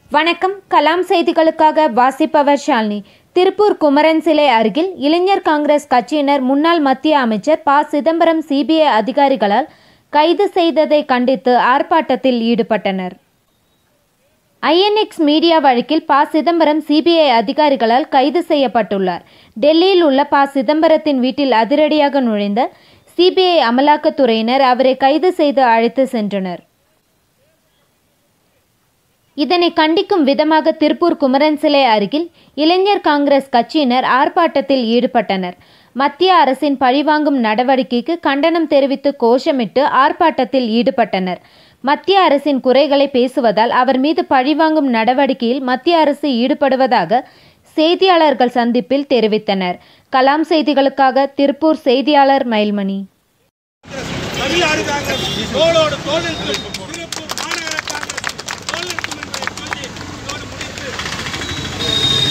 வணக்கம் கலாம் செய்திகளுக்காக வாசிப்பவர் ஷாலினி திருப்பூர் குமரன் சிலை அருகில் இளைஞர் காங்கிரஸ் கட்சியினர் முன்னாள் மத்திய அமைச்சர் ப சிதம்பரம் சிபிஐ அதிகாரிகளால் கைது செய்ததை கண்டித்து ஆர்ப்பாட்டத்தில் ஈடுபட்டனர் ஐஎன்எக்ஸ் மீடியா வழக்கில் ப சிதம்பரம் சிபிஐ அதிகாரிகளால் கைது செய்யப்பட்டுள்ளார் டெல்லியில் உள்ள ப சிதம்பரத்தின் வீட்டில் அதிரடியாக நுழைந்த சிபிஐ அமலாக்கத்துறையினர் அவரை கைது செய்து அழைத்து சென்றனர் இதனை கண்டிக்கும் விதமாக திருப்பூர் குமரன் சிலை அருகில் இளைஞர் காங்கிரஸ் கட்சியினர் ஆர்ப்பாட்டத்தில் ஈடுபட்டனர் மத்திய அரசின் பழிவாங்கும் நடவடிக்கைக்கு கண்டனம் தெரிவித்து கோஷமிட்டு ஆர்ப்பாட்டத்தில் ஈடுபட்டனர் மத்திய அரசின் குறைகளை பேசுவதால் அவர் மீது பழிவாங்கும் நடவடிக்கையில் மத்திய அரசு ஈடுபடுவதாக செய்தியாளர்கள் சந்திப்பில் தெரிவித்தனர் கலாம் செய்திகளுக்காக திருப்பூர் செய்தியாளர் மயில்மணி தமிழ்நாடு காங்கிரஸ் தோளோடு தோள் நிற்கும் திருப்பூர் மாநகர காங்கிரஸ் தோள் நிற்கும் என்பதை சொல்லி இதோடு முடித்து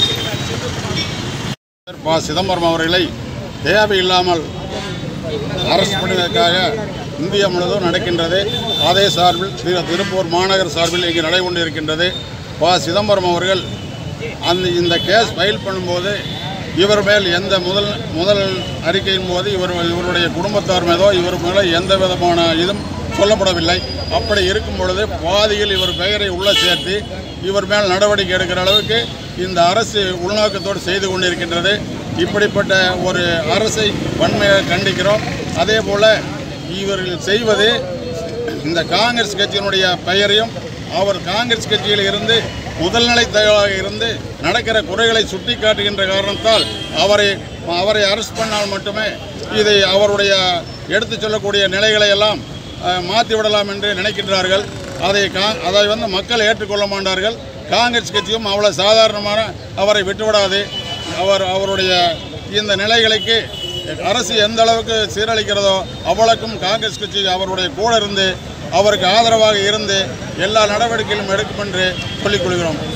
ப சிதம்பரம் அவர்களை தேவையில்லாமல் அரசு பண்ணுவதற்காக இந்தியா முழுவதும் நடக்கின்றது அதே சார்பில் திரு திருப்பூர் மாநகர் சார்பில் இங்கு நடைபெற்று இருக்கின்றது ப சிதம்பரம் அவர்கள் அந்த இந்த கேஸ் ஃபைல் பண்ணும்போது இவர் மேல் எந்த முதல் முதல் அறிக்கையின் போது இவர் இவருடைய குடும்பத்தார் மீதோ இவர் மேலே எந்த விதமான இதுவும் சொல்லப்படவில்லை அப்படி இருக்கும் பொழுது பாதியில் இவர் பெயரை உள்ள சேர்த்து இவர் மேல் நடவடிக்கை எடுக்கிற அளவுக்கு இந்த அரசு உள்நோக்கத்தோடு செய்து கொண்டிருக்கின்றது இப்படிப்பட்ட ஒரு அரசை வன்மையாக கண்டிக்கிறோம் அதே போல் இவர்கள் செய்வது இந்த காங்கிரஸ் கட்சியினுடைய பெயரையும் அவர் காங்கிரஸ் கட்சியில் இருந்து முதல்நிலை தலைவராக இருந்து நடக்கிற குறைகளை சுட்டி காட்டுகின்ற காரணத்தால் அவரை அவரை அரெஸ்ட் பண்ணால் மட்டுமே இதை அவருடைய எடுத்துச் சொல்லக்கூடிய நிலைகளை எல்லாம் அஹ், மாற்றி விடலாம் என்று நினைக்கின்றார்கள் அதை கா அதை வந்து மக்கள் ஏற்றுக்கொள்ள மாட்டார்கள் காங்கிரஸ் கட்சியும் அவ்வளோ சாதாரணமான அவரை விட்டுவிடாது அவர் அவருடைய இந்த நிலைகளுக்கு அரசு எந்த அளவுக்கு சீரழிக்கிறதோ அவ்வளவுக்கும் காங்கிரஸ் கட்சி அவருடைய கூட இருந்து அவருக்கு ஆதரவாக இருந்து எல்லா நடவடிக்கைகளும் எடுக்கும் என்று சொல்லிக் கொள்கிறோம்